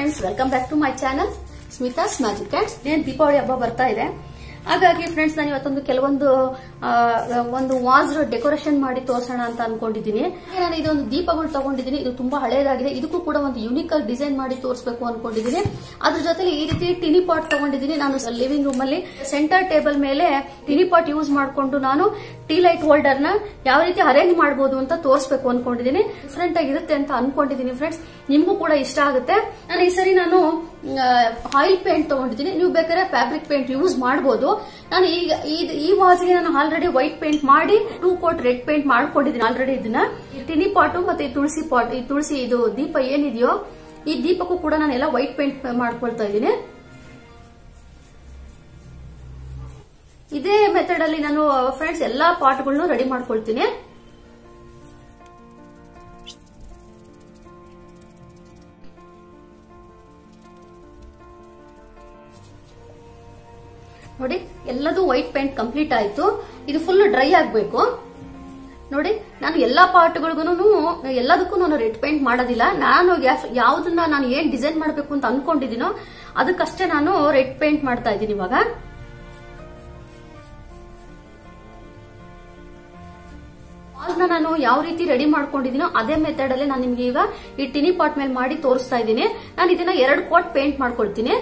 friends welcome back to my channel Smitha's magic and ಏನ್ ದೀಪಾವಳಿ ಹಬ್ಬ ಬರ್ತಾ ಇದೆ ಹಾಗಾಗಿ ಫ್ರೆಂಡ್ಸ್ ನಾನು ಇವತ್ತೊಂದು ಕೆಲವೊಂದು ಆ, ಒಂದು ವಾಸ್ ಡೆಕೋರೇಷನ್ ಮಾಡಿ ತೋರ್ಸೋಣ ಅಂತ ಅನ್ಕೊಂಡಿದ್ದೀನಿ ನಾನು ಇದೊಂದು ದೀಪಗಳು ತಗೊಂಡಿದ್ದೀನಿ ಇದು ತುಂಬಾ ಹಳೇದಾಗಿದೆ ಇದಕ್ಕೂ ಕೂಡ ಒಂದು ಯುನಿಕ್ ಆಗಿ ಡಿಸೈನ್ ಮಾಡಿ ತೋರಿಸಬೇಕು ಅನ್ಕೊಂಡಿದ್ದೀನಿ ಅದ್ರ ಜೊತೆಲಿ ಈ ರೀತಿ ಟಿನಿ ಪಾಟ್ ತಗೊಂಡಿದ್ದೀನಿ ನಾನು ಲಿವಿಂಗ್ ರೂಮ್ ಅಲ್ಲಿ ಸೆಂಟರ್ ಟೇಬಲ್ ಮೇಲೆ ಟಿನಿ ಪಾಟ್ ಯೂಸ್ ಮಾಡಿಕೊಂಡು ನಾನು ಟೀ ಲೈಟ್ ಹೋಲ್ಡರ್ ನ ಯಾವ ರೀತಿ ಅರೇಂಜ್ ಮಾಡಬಹುದು ಅಂತ ತೋರಿಸಬೇಕು ಅನ್ಕೊಂಡಿದ್ದೀನಿ ಡಿಫ್ರೆಂಟ್ ಆಗಿರುತ್ತೆ ಅಂತ ಅನ್ಕೊಂಡಿದ್ದೀನಿ ಫ್ರೆಂಡ್ಸ್ ನಿಮ್ಗೂ ಕೂಡ ಇಷ್ಟ ಆಗುತ್ತೆ ನಾನು ಈ ಸರಿ ನಾನು ಆಯಿಲ್ ಪೇಂಟ್ ತಗೊಂಡಿದ್ದೀನಿ ನೀವು ಬೇಕಾದ್ರೆ ಫ್ಯಾಬ್ರಿಕ್ ಪೇಂಟ್ ಯೂಸ್ ಮಾಡಬಹುದು ನಾನು ಈಗ ಈ- ಈ ವಾಸ್ಗೆ ನಾನು ಆಲ್ರೆಡಿ ವೈಟ್ ಪೇಂಟ್ ಮಾಡಿ ಟೂ ಕೋಟ್ ರೆಡ್ ಪೇಂಟ್ ಮಾಡ್ಕೊಂಡಿದ್ದೀನಿ ಆಲ್ರೆಡಿ ಇದನ್ನ ಈ ಟಿನಿ ಪಾಟು ಮತ್ತೆ ಈ ತುಳಸಿ ಪಾಟ್ ಈ ತುಳಸಿ ಇದು ದೀಪ ಏನಿದೆಯೋ ಈ ದೀಪಕ್ಕೂ ಕೂಡ ನಾನು ಎಲ್ಲ ವೈಟ್ ಪೇಂಟ್ ಮಾಡ್ಕೊಳ್ತಾ ಇದ್ದೀನಿ ಇದೇ ಮೆಥಡ್ ಅಲ್ಲಿ ನಾನು ಫ್ರೆಂಡ್ಸ್ ಎಲ್ಲಾ ಪಾಟ್ಗಳನ್ನು ರೆಡಿ ಮಾಡ್ಕೊಳ್ತೀನಿ ನೋಡಿ ಎಲ್ಲದೂ ವೈಟ್ ಪೇಂಟ್ ಕಂಪ್ಲೀಟ್ ಆಯ್ತು ಇದು ಫುಲ್ ಡ್ರೈ ಆಗ್ಬೇಕು ನೋಡಿ ನಾನು ಎಲ್ಲಾ ಪಾರ್ಟ್ಗಳಿಗೂ ಎಲ್ಲದಕ್ಕೂ ನಾನು ರೆಡ್ ಪೇಂಟ್ ಮಾಡೋದಿಲ್ಲ ನಾನು ಯಾ- ಯಾವ್ದನ್ನ ನಾನು ಏನ್ ಡಿಸೈನ್ ಮಾಡಬೇಕು ಅಂತ ಅನ್ಕೊಂಡಿದ್ದೀನೋ ಅದಕ್ಕಷ್ಟೇ ನಾನು ರೆಡ್ ಪೇಂಟ್ ಮಾಡ್ತಾ ಇದ್ದೀನಿ ಇವಾಗ ವಾಲ್ನ ನಾನು ಯಾವ ರೀತಿ ರೆಡಿ ಮಾಡ್ಕೊಂಡಿದ್ದೀನೋ ಅದೇ ಮೆಥಡ್ ಅಲ್ಲಿ ನಾನು ನಿಮ್ಗೆ ಈಗ ಈ ಟಿನಿ ಪಾಟ್ ಮೇಲೆ ಮಾಡಿ ತೋರಿಸ್ತಾ ಇದ್ದೀನಿ ನಾನು ಇದನ್ನ ಎರಡು ಕೋಟ್ ಪೇಂಟ್ ಮಾಡ್ಕೊಳ್ತೀನಿ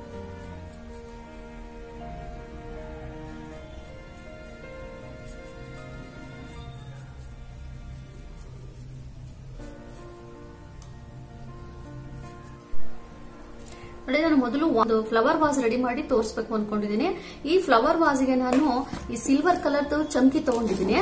ನೋಡಿ ನಾನು ಮೊದಲು ಒಂದು ಫ್ಲವರ್ ವಾಸ್ ರೆಡಿ ಮಾಡಿ ತೋರಿಸ್ಬೇಕು ಅನ್ಕೊಂಡಿದ್ದೀನಿ ಈ ಫ್ಲವರ್ ವಾಸ್ಗೆ ನಾನು ಈ ಸಿಲ್ವರ್ ಕಲರ್ ಚಮಕಿ ತಗೊಂಡಿದ್ದೀನಿ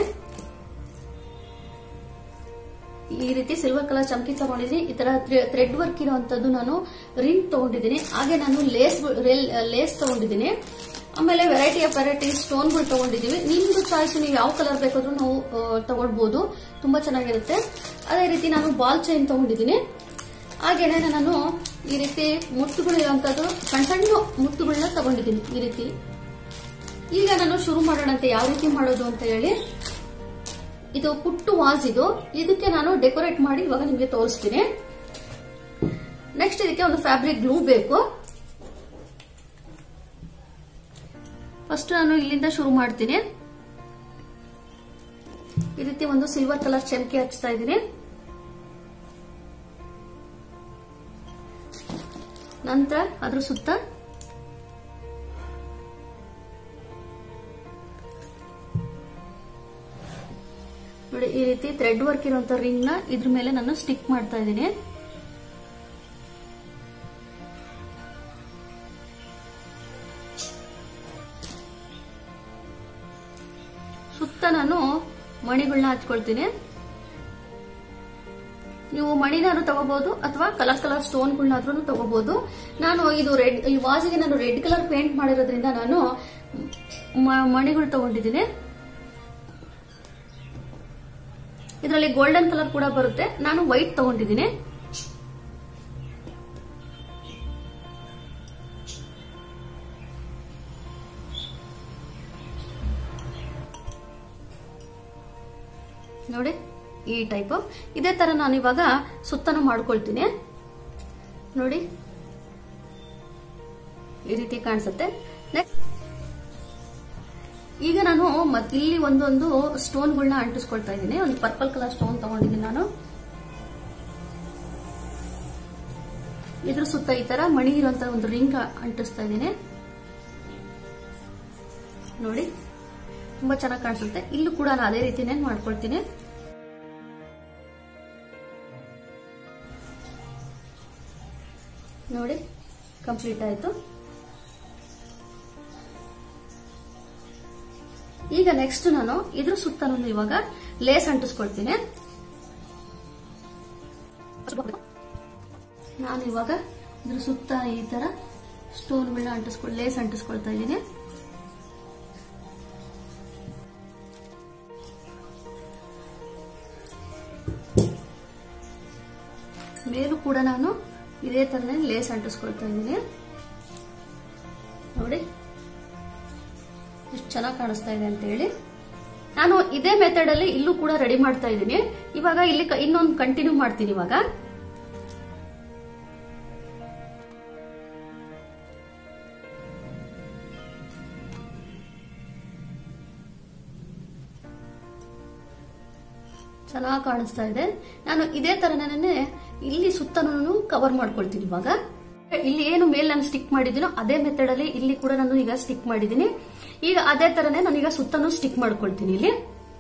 ಈ ರೀತಿ ಸಿಲ್ವರ್ ಕಲರ್ ಚಮಕಿ ತಗೊಂಡಿದ್ದೀನಿ ಈ ತರ ಥ್ರೆಡ್ ವರ್ಕ್ ಇರುವಂತದ್ದು ನಾನು ರಿಂಗ್ ತಗೊಂಡಿದ್ದೀನಿ ಹಾಗೆ ನಾನು ಲೇಸ್ ಲೇಸ್ ತಗೊಂಡಿದ್ದೀನಿ ಆಮೇಲೆ ವೆರೈಟಿ ಆಫ್ ವೆರೈಟಿ ಸ್ಟೋನ್ಗಳು ತಗೊಂಡಿದ್ದೀವಿ ನಿಮ್ದು ಚಾಯ್ಸ್ ನೀವು ಯಾವ ಕಲರ್ ಬೇಕಾದ್ರೂ ನಾವು ಆ, ತಗೊಳ್ಬಹುದು ತುಂಬಾ ಚೆನ್ನಾಗಿರುತ್ತೆ ಅದೇ ರೀತಿ ನಾನು ಬಾಲ್ ಚೈನ್ ತಗೊಂಡಿದ್ದೀನಿ ಹಾಗೇನೆ ನಾನು ಈ ರೀತಿ ಮುತ್ತುಗಳು ಇರುವಂತದ್ದು ಸಣ್ಣ ಸಣ್ಣ ಮುತ್ತುಗಳನ್ನ ತಗೊಂಡಿದ್ದೀನಿ ಈ ರೀತಿ ಈಗ ನಾನು ಶುರು ಮಾಡೋಣಂತೆ ಯಾವ ರೀತಿ ಮಾಡೋದು ಅಂತ ಹೇಳಿ ಇದು ಪುಟ್ಟು ವಾಸ್ ಇದು ಇದಕ್ಕೆ ನಾನು ಡೆಕೋರೇಟ್ ಮಾಡಿ ಇವಾಗ ನಿಮಗೆ ತೋರಿಸ್ತೀನಿ ನೆಕ್ಸ್ಟ್ ಇದಕ್ಕೆ ಒಂದು ಫ್ಯಾಬ್ರಿಕ್ ಗ್ಲೂ ಬೇಕು ಫಸ್ಟ್ ನಾನು ಇಲ್ಲಿಂದ ಶುರು ಮಾಡ್ತೀನಿ ಈ ರೀತಿ ಒಂದು ಸಿಲ್ವರ್ ಕಲರ್ ಚಮಕಿ ಹಚ್ತಾ ಇದ್ದೀನಿ ನಂತರ ಅದ್ರ ಸುತ್ತ ನೋಡಿ ಈ ರೀತಿ ಥ್ರೆಡ್ ವರ್ಕ್ ಇರುವಂತ ರಿಂಗ್ ನ ಇದ್ರ ಮೇಲೆ ನಾನು ಸ್ಟಿಕ್ ಮಾಡ್ತಾ ಇದ್ದೀನಿ ಸುತ್ತ ನಾನು ಮಣಿಗಳನ್ನ ಹಚ್ಕೊಳ್ತೀನಿ ನೀವು ಮಣಿನಾದ್ರು ತಗೋಬಹುದು ಅಥವಾ ಕಲರ್ ಕಲರ್ ಸ್ಟೋನ್ಗಳನ್ನಾದ್ರೂ ತಗೋಬಹುದು ನಾನು ಇದು ರೆಡ್ ಈ ವಾಸಿಗೆ ನಾನು ರೆಡ್ ಕಲರ್ ಪೇಂಟ್ ಮಾಡಿರೋದ್ರಿಂದ ನಾನು ಮ- ಮಣಿಗಳು ತಗೊಂಡಿದ್ದೀನಿ ಇದರಲ್ಲಿ ಗೋಲ್ಡನ್ ಕಲರ್ ಕೂಡ ಬರುತ್ತೆ ನಾನು ವೈಟ್ ತಗೊಂಡಿದ್ದೀನಿ ನೋಡಿ ಈ ಟೈಪ್ ಇದೇ ತರ ನಾನು ಇವಾಗ ಸುತ್ತನ ಮಾಡ್ಕೊಳ್ತೀನಿ ನೋಡಿ ಈ ರೀತಿ ಕಾಣಿಸುತ್ತೆ ನೆಕ್ಸ್ಟ್ ಈಗ ನಾನು ಮತ್ ಇಲ್ಲಿ ಒಂದೊಂದು ಸ್ಟೋನ್ಗಳನ್ನ ಅಂಟಿಸ್ಕೊಳ್ತಾ ಇದ್ದೀನಿ ಒಂದು ಪರ್ಪಲ್ ಕಲರ್ ಸ್ಟೋನ್ ತಗೊಂಡಿದ್ದೀನಿ ನಾನು ಇದ್ರ ಸುತ್ತ ಈ ತರ ಮಣಿ ಇರುವಂತ ಒಂದು ರಿಂಗ್ ಅಂಟಿಸ್ತಾ ಇದ್ದೀನಿ ನೋಡಿ ತುಂಬಾ ಚೆನ್ನಾಗಿ ಕಾಣಿಸುತ್ತೆ ಇಲ್ಲೂ ಕೂಡ ನಾನು ಅದೇ ರೀತಿನೇ ಮಾಡ್ಕೊಳ್ತೀನಿ ನೋಡಿ ಕಂಪ್ಲೀಟ್ ಆಯ್ತು ಈಗ ನೆಕ್ಸ್ಟ್ ನಾನು ಇದ್ರ ಸುತ್ತ ನಾನು ಇವಾಗ ಲೇಸ್ ಅಂಟಿಸ್ಕೊಳ್ತೀನಿ ನಾನು ಇವಾಗ ಇದ್ರ ಸುತ್ತ ಈ ತರ ಸ್ಟೋನ್ಗಳನ್ನ ಅಂಟಿಸ್ಕೊಳ್ ಲೇಸ್ ಅಂಟಿಸ್ಕೊಳ್ತಾ ಇದ್ದೀನಿ ಮೇಲೂ ಕೂಡ ನಾನು ಇದೇ ತರನೇ ಲೇಸ್ ಅಂಟಿಸ್ಕೊಳ್ತಾ ಇದ್ದೀನಿ ನೋಡಿ ಎಷ್ಟು ಚೆನ್ನಾಗಿ ಕಾಣಿಸ್ತಾ ಇದೆ ಅಂತ ಹೇಳಿ ನಾನು ಇದೇ ಮೆಥಡ್ ಅಲ್ಲಿ ಇಲ್ಲೂ ಕೂಡ ರೆಡಿ ಮಾಡ್ತಾ ಇದ್ದೀನಿ ಇವಾಗ ಇಲ್ಲಿ ಕ- ಇನ್ನೊಂದು ಕಂಟಿನ್ಯೂ ಮಾಡ್ತೀನಿ ಇವಾಗ ಚೆನ್ನಾಗಿ ಕಾಣಿಸ್ತಾ ಇದೆ ನಾನು ಇದೇ ತರನೇ ಇಲ್ಲಿ ಸುತ್ತನೂ ಕವರ್ ಮಾಡ್ಕೊಳ್ತೀನಿ ಇವಾಗ ಇಲ್ಲಿ ಏನು ಮೇಲೆ ನಾನು ಸ್ಟಿಕ್ ಮಾಡಿದ್ದೀನೋ ಅದೇ ಮೆಥಡ್ ಅಲ್ಲಿ ಇಲ್ಲಿ ಕೂಡ ನಾನು ಈಗ ಸ್ಟಿಕ್ ಮಾಡಿದ್ದೀನಿ ಈಗ ಅದೇ ತರನೇ ನಾನೀಗ ಸುತ್ತನೂ ಸ್ಟಿಕ್ ಮಾಡ್ಕೊಳ್ತೀನಿ ಇಲ್ಲಿ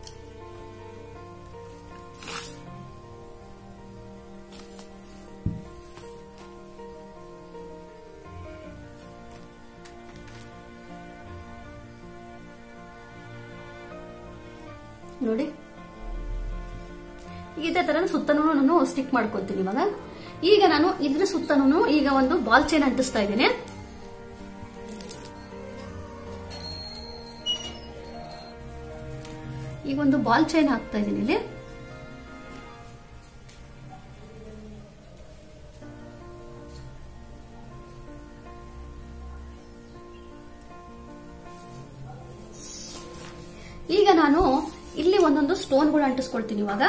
ನೋಡಿ ಇದೇ ತರ ಸುತ್ತನೂ ನಾನು ಸ್ಟಿಕ್ ಮಾಡ್ಕೊತೀನಿ ಇವಾಗ ಈಗ ನಾನು ಇದ್ರ ಸುತ್ತನೂ ಈಗ ಒಂದು ಬಾಲ್ ಚೈನ್ ಅಂಟಿಸ್ತಾ ಇದ್ದೀನಿ ಈಗ ಒಂದು ಬಾಲ್ ಚೈನ್ ಹಾಕ್ತಾ ಇದ್ದೀನಿ ಇಲ್ಲಿ ಈಗ ನಾನು ಇಲ್ಲಿ ಒಂದೊಂದು ಸ್ಟೋನ್ಗಳು ಅಂಟಿಸ್ಕೊಳ್ತೀನಿ ಇವಾಗ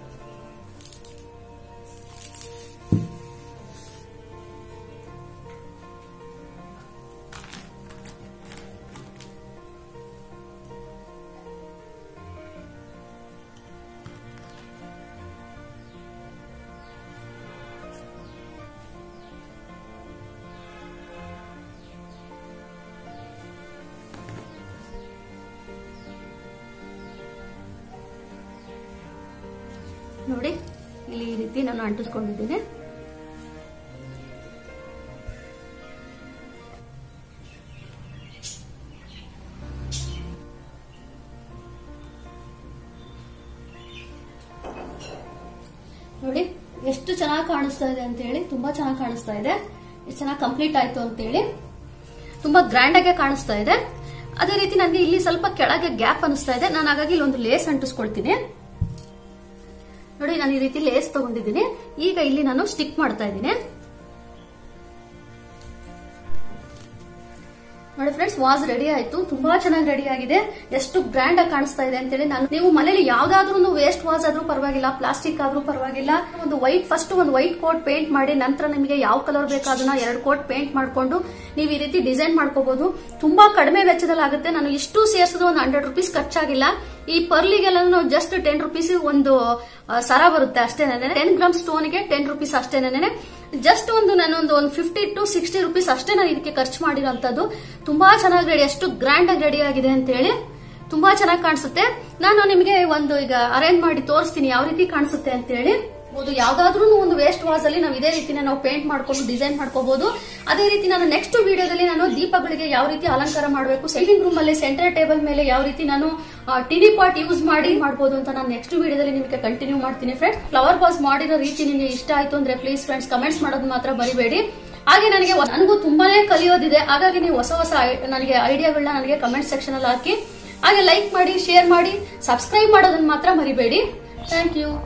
ನೋಡಿ ಇಲ್ಲಿ ಈ ರೀತಿ ನಾನು ಅಂಟಿಸ್ಕೊಂಡಿದ್ದೀನಿ ನೋಡಿ ಎಷ್ಟು ಚೆನ್ನಾಗಿ ಕಾಣಿಸ್ತಾ ಇದೆ ಅಂತ ಹೇಳಿ ತುಂಬಾ ಚೆನ್ನಾಗಿ ಕಾಣಿಸ್ತಾ ಇದೆ ಎಷ್ಟು ಚೆನ್ನಾಗಿ ಕಂಪ್ಲೀಟ್ ಆಯ್ತು ಅಂತ ಹೇಳಿ ತುಂಬಾ ಗ್ರ್ಯಾಂಡ್ ಆಗಿ ಕಾಣಿಸ್ತಾ ಇದೆ ಅದೇ ರೀತಿ ನನಗೆ ಇಲ್ಲಿ ಸ್ವಲ್ಪ ಕೆಳಗೆ ಗ್ಯಾಪ್ ಅನಿಸ್ತಾ ಇದೆ ನಾನು ಹಾಗಾಗಿ ಇಲ್ಲಿ ಒಂದು ಲೇಸ್ ಅಂಟಿಸ್ಕೊಳ್ತೀನಿ ನೋಡಿ ನಾನು ಈ ರೀತಿ ಲೇಸ್ ತಗೊಂಡಿದ್ದೀನಿ ಈಗ ಇಲ್ಲಿ ನಾನು ಸ್ಟಿಕ್ ಮಾಡ್ತಾ ಇದ್ದೀನಿ ನೋಡಿ ಫ್ರೆಂಡ್ಸ್ ವಾಸ್ ರೆಡಿ ಆಯ್ತು ತುಂಬಾ ಚೆನ್ನಾಗಿ ರೆಡಿ ಆಗಿದೆ ಎಷ್ಟು ಗ್ರ್ಯಾಂಡ್ ಆಗಿ ಕಾಣಿಸ್ತಾ ಇದೆ ಅಂತೇಳಿ ನಾನು ನೀವು ಮನೇಲಿ ಯಾವ್ದಾದ್ರೂ ಒಂದು ವೇಸ್ಟ್ ವಾಸ್ ಆದ್ರೂ ಪರವಾಗಿಲ್ಲ ಪ್ಲಾಸ್ಟಿಕ್ ಆದ್ರೂ ಪರವಾಗಿಲ್ಲ ಒಂದು ವೈಟ್ ಫಸ್ಟ್ ಒಂದು ವೈಟ್ ಕೋಟ್ ಪೇಂಟ್ ಮಾಡಿ ನಂತರ ನಿಮಗೆ ಯಾವ ಕಲರ್ ಬೇಕು ಅದನ್ನ ಎರಡು ಕೋಟ್ ಪೇಂಟ್ ಮಾಡ್ಕೊಂಡು ನೀವು ಈ ರೀತಿ ಡಿಸೈನ್ ಮಾಡ್ಕೋಬಹುದು ತುಂಬಾ ಕಡಿಮೆ ವೆಚ್ಚದಲ್ಲಿ ಆಗುತ್ತೆ ನಾನು ಇಷ್ಟು ಸೇರಿಸಿದ್ರು ಒಂದು ಹಂಡ್ರೆಡ್ ರುಪೀಸ್ ಖರ್ಚಾಗಿಲ್ಲ ಈ ಪರ್ಲಿಗೆಲ್ಲ ನಾವು ಜಸ್ಟ್ ಟೆನ್ ರುಪೀಸ್ ಒಂದು ಆ, ಸರ ಬರುತ್ತೆ ಅಷ್ಟೇನೆ ಟೆನ್ ಗ್ರಾಮ್ ಸ್ಟೋನ್ಗೆ ಟೆನ್ ರುಪೀಸ್ ಅಷ್ಟೇನೆ ಜಸ್ಟ್ ಒಂದು ನಾನೊಂದು ಒಂದು ಫಿಫ್ಟಿ ಟು ಸಿಕ್ಸ್ಟಿ ರುಪೀಸ್ ಅಷ್ಟೇ ನಾನು ಇದಕ್ಕೆ ಖರ್ಚು ಮಾಡಿರೋಂಥದ್ದು ತುಂಬಾ ಚೆನ್ನಾಗಿ ರೆಡಿ ಎಷ್ಟು ಗ್ರ್ಯಾಂಡ್ ಆಗಿ ರೆಡಿ ಆಗಿದೆ ಅಂತ ಹೇಳಿ ತುಂಬಾ ಚೆನ್ನಾಗಿ ಕಾಣಿಸುತ್ತೆ ನಾನು ನಿಮಗೆ ಒಂದು ಈಗ ಅರೇಂಜ್ ಮಾಡಿ ತೋರಿಸ್ತೀನಿ ಯಾವ ರೀತಿ ಕಾಣಿಸುತ್ತೆ ಅಂತ ಹೇಳಿ ಒಂದು ಯಾವ್ದಾದ್ರೂ ಒಂದು ವೇಸ್ಟ್ ವಾಸ್ ಅಲ್ಲಿ ನಾವು ಇದೇ ರೀತಿನ ನಾವು ಪೇಂಟ್ ಮಾಡ್ಕೊಂಡು ಡಿಸೈನ್ ಮಾಡ್ಕೋಬಹುದು ಅದೇ ರೀತಿ ನಾನು ನೆಕ್ಸ್ಟ್ ವಿಡಿಯೋದಲ್ಲಿ ನಾನು ದೀಪಗಳಿಗೆ ಯಾವ ರೀತಿ ಅಲಂಕಾರ ಮಾಡಬೇಕು ಸೆಲ್ಲಿಂಗ್ ರೂಮ್ ಅಲ್ಲಿ ಸೆಂಟರ್ ಟೇಬಲ್ ಮೇಲೆ ಯಾವ ರೀತಿ ನಾನು ಟಿನಿ ಪಾಟ್ ಯೂಸ್ ಮಾಡಿ ಮಾಡಬಹುದು ಅಂತ ನಾನು ನೆಕ್ಸ್ಟ್ ವಿಡಿಯೋದಲ್ಲಿ ನಿಮಗೆ ಕಂಟಿನ್ಯೂ ಮಾಡ್ತೀನಿ ಫ್ರೆಂಡ್ಸ್ ಫ್ಲವರ್ ಬಾಸ್ ಮಾಡಿರೋ ರೀತಿ ನಿಮಗೆ ಇಷ್ಟ ಆಯ್ತು ಅಂದ್ರೆ ಪ್ಲೀಸ್ ಫ್ರೆಂಡ್ಸ್ ಕಮೆಂಟ್ಸ್ ಮಾಡೋದು ಮಾತ್ರ ಬರಿಬೇಡಿ ಹಾಗೆ ನನಗೆ ವ- ನನಗೂ ತುಂಬಾನೇ ಕಲಿಯೋದಿದೆ ಹಾಗಾಗಿ ನೀವು ಹೊಸ ಹೊಸ ಐ- ನನಗೆ ಐಡಿಯಾಗಳನ್ನ ನನಗೆ ಕಮೆಂಟ್ ಸೆಕ್ಷನ್ ಅಲ್ಲಿ ಹಾಕಿ ಹಾಗೆ ಲೈಕ್ ಮಾಡಿ ಶೇರ್ ಮಾಡಿ ಸಬ್ಸ್ಕ್ರೈಬ್ ಮಾಡೋದನ್ನ ಮಾತ್ರ ಮರಿಬೇಡಿ ಥ್ಯಾಂಕ್ ಯು